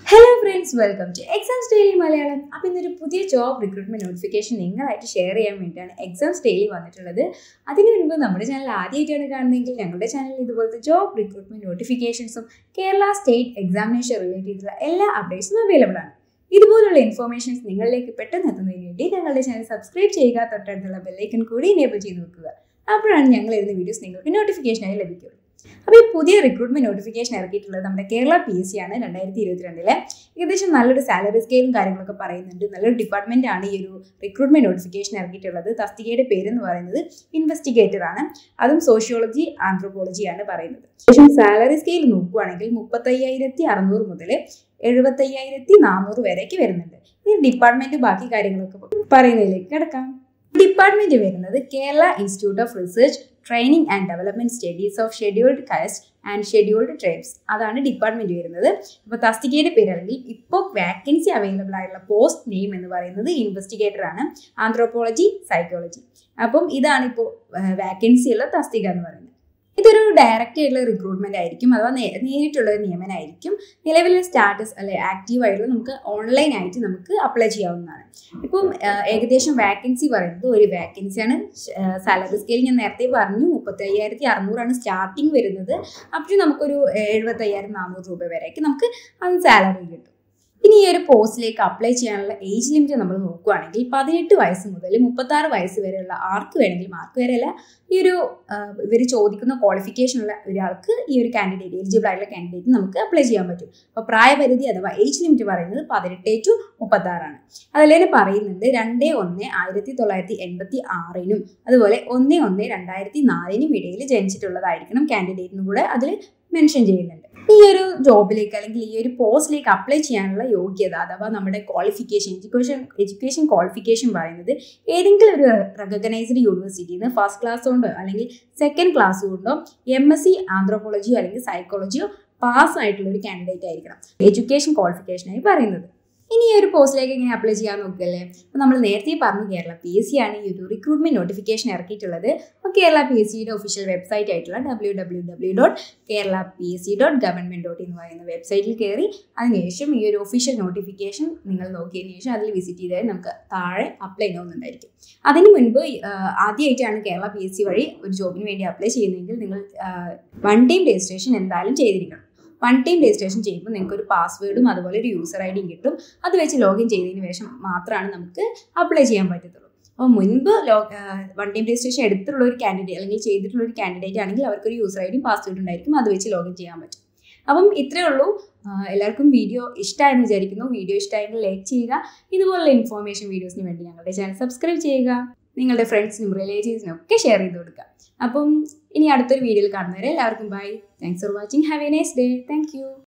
hello friends welcome to exams daily Malayalam അപ്പോൾ ഇന്നൊരു പുതിയ ജോബ് റിക്രൂട്ട്മെന്റ് നോട്ടിഫിക്കേഷൻ നിങ്ങളായിട്ട് ഷെയർ ചെയ്യാൻ വേണ്ടിയിട്ടാണ് എക്സാംസ് ഡെയിലി വന്നിട്ടുള്ളത് അതിനു മുൻപ് നമ്മുടെ ചാനൽ ആദ്യമായിട്ടാണ് കാണുന്നതെങ്കിൽ ഞങ്ങളുടെ ചാനലിൽ ഇതുപോലത്തെ ജോബ് റിക്രൂട്ട്മെന്റ് നോട്ടിഫിക്കേഷൻസും കേരള സ്റ്റേറ്റ് എക്സാമിനേഷൻ റിലേറ്റ് ചെയ്തിട്ടുള്ള എല്ലാ അപ്ഡേറ്റ്സും അവൈലബിൾ ആണ് ഇതുപോലുള്ള ഇൻഫോർമേഷൻസ് നിങ്ങളിലേക്ക് പെട്ടെന്ന് എത്തുന്നതിന് വേണ്ടി ഞങ്ങളുടെ ചാനൽ സബ്സ്ക്രൈബ് ചെയ്യുക തൊട്ടടുത്തുള്ള ബെല്ലൈക്കൺ കൂടി എനേബിൾ ചെയ്ത് വെക്കുക അപ്പോഴാണ് ഞങ്ങൾ എഴുതുന്ന വീഡിയോസ് നിങ്ങൾക്ക് നോട്ടിഫിക്കേഷനായി ലഭിക്കുക അപ്പോൾ ഈ പുതിയ റിക്രൂട്ട്മെന്റ് നോട്ടിഫിക്കേഷൻ ഇറക്കിയിട്ടുള്ളത് നമ്മുടെ കേരള പി എസ് സി ആണ് രണ്ടായിരത്തി ഇരുപത്തിരണ്ടിലെ ഏകദേശം നല്ലൊരു സാലറി സ്കെയിലും കാര്യങ്ങളൊക്കെ പറയുന്നുണ്ട് നല്ലൊരു ഡിപ്പാർട്ട്മെന്റ് ആണ് ഈ ഒരു റിക്രൂട്ട്മെന്റ് നോട്ടിഫിക്കേഷൻ ഇറക്കിയിട്ടുള്ളത് തസ്തികയുടെ പേര് എന്ന് പറയുന്നത് ഇൻവെസ്റ്റിഗേറ്റർ ആണ് അതും സോഷ്യോളജി ആന്ത്രോപോളജി ആണ് പറയുന്നത് ഏകദേശം സാലറി സ്കെയിൽ നോക്കുവാണെങ്കിൽ മുപ്പത്തയ്യായിരത്തി അറുന്നൂറ് മുതൽ എഴുപത്തയ്യായിരത്തി നാനൂറ് വരേക്ക് വരുന്നുണ്ട് ഈ ഡിപ്പാർട്ട്മെന്റ് ബാക്കി കാര്യങ്ങളൊക്കെ പറയുന്നതിലേക്ക് കിടക്കാം ഡിപ്പാർട്ട്മെന്റ് വരുന്നത് Kerala institute of research training and development studies of scheduled caste and scheduled tribes അതാണ് ഡിപ്പാർട്ട്മെന്റ് വരുന്നത് അപ്പോൾ തസ്തികയുടെ പേര് അല്ലെങ്കിൽ ഇപ്പോൾ വാക്കൻസി അവൈലബിൾ ആയിട്ടുള്ള പോസ്റ്റ് നെയിം എന്ന് പറയുന്നത് ഇൻവെസ്റ്റിഗേറ്റർ ആണ് ആന്ത്രോപോളജി സൈക്കോളജി അപ്പം ഇതാണ് ഇപ്പോൾ വാക്കൻസി ഉള്ള തസ്തിക എന്ന് പറയുന്നത് ഇതൊരു ഡയറക്റ്റ് ആയിട്ടുള്ള റിക്രൂട്ട്മെന്റ് ആയിരിക്കും അഥവാ നേ- നേരിട്ടുള്ള ഒരു നിയമനമായിരിക്കും നിലവിലെ സ്റ്റാറ്റസ് അല്ലെ ആക്റ്റീവ് ആയിട്ടുള്ള നമുക്ക് ഓൺലൈൻ ആയിട്ട് നമുക്ക് അപ്ലൈ ചെയ്യാവുന്നതാണ് ഇപ്പം ആ, ഏകദേശം വാക്കൻസി പറയുന്നത് ഒരു വാക്കൻസിയാണ് സാലറി സ്കെയിൽ ഞാൻ നേരത്തെ പറഞ്ഞു മുപ്പത്തി അയ്യായിരത്തി അറുന്നൂറാണ് സ്റ്റാർട്ടിങ് വരുന്നത് അപ്പോൾ നമുക്കൊരു എഴുപത്തി അയ്യായിരം നാനൂറ് രൂപ വരെയൊക്കെ നമുക്ക് അത് സാലറി കിട്ടും ഇനി ഈ ഒരു പോസ്റ്റിലേക്ക് അപ്ലൈ ചെയ്യാനുള്ള ഏജ് ലിമിറ്റ് നമ്മൾ നോക്കുകയാണെങ്കിൽ പതിനെട്ട് വയസ്സ് മുതൽ മുപ്പത്താറ് വയസ്സ് വരെയുള്ള ആർക്ക് വേണമെങ്കിലും ആർക്ക് വരെയല്ല ഈ ഒരു ഇവർ ചോദിക്കുന്ന ക്വാളിഫിക്കേഷൻ ഉള്ള ഒരാൾക്ക് ഈ ഒരു കാൻഡിഡേറ്റ് എലിജിബിൾ ആയിട്ടുള്ള കാൻഡിഡേറ്റ് നമുക്ക് അപ്ലൈ ചെയ്യാൻ പറ്റും അപ്പോൾ പ്രായപരിധി അഥവാ ഏജ് ലിമിറ്റ് പറയുന്നത് പതിനെട്ട് ടു മുപ്പത്താറാണ് അതിൽ തന്നെ പറയുന്നുണ്ട് രണ്ട് ഒന്ന് ആയിരത്തി തൊള്ളായിരത്തി എൺപത്തി ആറിനും അതുപോലെ ഒന്ന് ഒന്ന് രണ്ടായിരത്തി നാലിനും ഇടയിൽ ജനിച്ചിട്ടുള്ളതായിരിക്കണം കാൻഡിഡേറ്റിനും കൂടെ അതിൽ മെൻഷൻ ചെയ്യുന്നുണ്ട് ഈ ഒരു ജോബിലേക്ക് അല്ലെങ്കിൽ ഈ ഒരു പോസ്റ്റിലേക്ക് അപ്ലൈ ചെയ്യാനുള്ള യോഗ്യത അഥവാ നമ്മുടെ ക്വാളിഫിക്കേഷൻ എഡ്യൂക്കേഷൻ എഡ്യൂക്കേഷൻ ക്വാളിഫിക്കേഷൻ പറയുന്നത് ഏതെങ്കിലും ഒരു റെക്കഗ്നൈസ്ഡ് യൂണിവേഴ്സിറ്റിയിൽ നിന്ന് ഫസ്റ്റ് ക്ലാസ് കൊണ്ടോ അല്ലെങ്കിൽ സെക്കൻഡ് ക്ലാസ് കൊണ്ടോ എം എസ് സി ആന്ത്രോപോളജിയോ അല്ലെങ്കിൽ സൈക്കോളജിയോ പാസ് ആയിട്ടുള്ള ഒരു കാൻഡിഡേറ്റ് ആയിരിക്കണം എഡ്യൂക്കേഷൻ ക്വാളിഫിക്കേഷനായി പറയുന്നത് ഇനി ഈ ഒരു പോസ്റ്റിലേക്ക് എങ്ങനെ അപ്ലൈ ചെയ്യാൻ നോക്കല്ലേ അപ്പോൾ നമ്മൾ നേരത്തെ പറഞ്ഞു കേരള പി എസ് സി ആണ് ഈ ഒരു റിക്രൂട്ട്മെന്റ് നോട്ടിഫിക്കേഷൻ ഇറക്കിയിട്ടുള്ളത് അപ്പോൾ കേരള പി എസ് സിയുടെ ഒഫീഷ്യൽ വെബ്സൈറ്റ് ആയിട്ടുള്ള W W W dot Kerala P S C dot government dot എന്ന് പറയുന്ന വെബ്സൈറ്റിൽ കയറി അതിനുശേഷം ഈ ഒരു ഒഫീഷ്യൽ നോട്ടിഫിക്കേഷൻ നിങ്ങൾ നോക്കിയതിന് ശേഷം അതിൽ വിസിറ്റ് ചെയ്താൽ നമുക്ക് താഴെ അപ്ലൈ ചെയ്യുന്നുണ്ടായിരിക്കും അതിന് മുൻപ് ആ, ആദ്യമായിട്ടാണ് കേരള പി എസ് സി വഴി ഒരു ജോബിന് വേണ്ടി അപ്ലൈ ചെയ്യുന്നതെങ്കിൽ നിങ്ങൾ വൺ ടൈം രജിസ്ട്രേഷൻ എന്തായാലും ചെയ്തിരിക്കണം വൺ ടൈം രജിസ്ട്രേഷൻ ചെയ്യുമ്പോൾ നിങ്ങൾക്ക് ഒരു പാസ്വേഡും അതുപോലെ ഒരു യൂസർ ഐ ഡിയും കിട്ടും അത് വെച്ച് ലോഗിൻ ചെയ്തതിന് ശേഷം മാത്രമാണ് നമുക്ക് അപ്ലൈ ചെയ്യാൻ പറ്റത്തുള്ളൂ അപ്പോൾ മുൻപ് ലോ വൺ ടൈം രജിസ്ട്രേഷൻ എടുത്തിട്ടുള്ള ഒരു കാൻഡിഡേറ്റ് അല്ലെങ്കിൽ ചെയ്തിട്ടുള്ള ഒരു കാൻഡിഡേറ്റ് ആണെങ്കിൽ അവർക്കൊരു യൂസർ ഐ ഡിയും പാസ്വേഡും ഉണ്ടായിരിക്കും അത് വെച്ച് ലോഗിൻ ചെയ്യാൻ പറ്റും അപ്പം ഇത്രയേ ഉള്ളൂ ആ, എല്ലാവർക്കും വീഡിയോ ഇഷ്ടമായെന്ന് വിചാരിക്കുന്നു വീഡിയോ ഇഷ്ടമായെങ്കിൽ ലൈക്ക് ചെയ്യുക ഇതുപോലുള്ള ഇൻഫോർമേഷൻ വീഡിയോസിന് വേണ്ടി ഞങ്ങളുടെ ചാനൽ സബ്സ്ക്രൈബ് ചെയ്യുക നിങ്ങളുടെ ഫ്രണ്ട്സിനും റിലേറ്റീവ്സിനും ഒക്കെ ഷെയർ ചെയ്ത് കൊടുക്കുക അപ്പം ഇനി അടുത്തൊരു വീഡിയോയിൽ കാണുന്നവരെ എല്ലാവർക്കും bye thanks for watching have a nice day thank U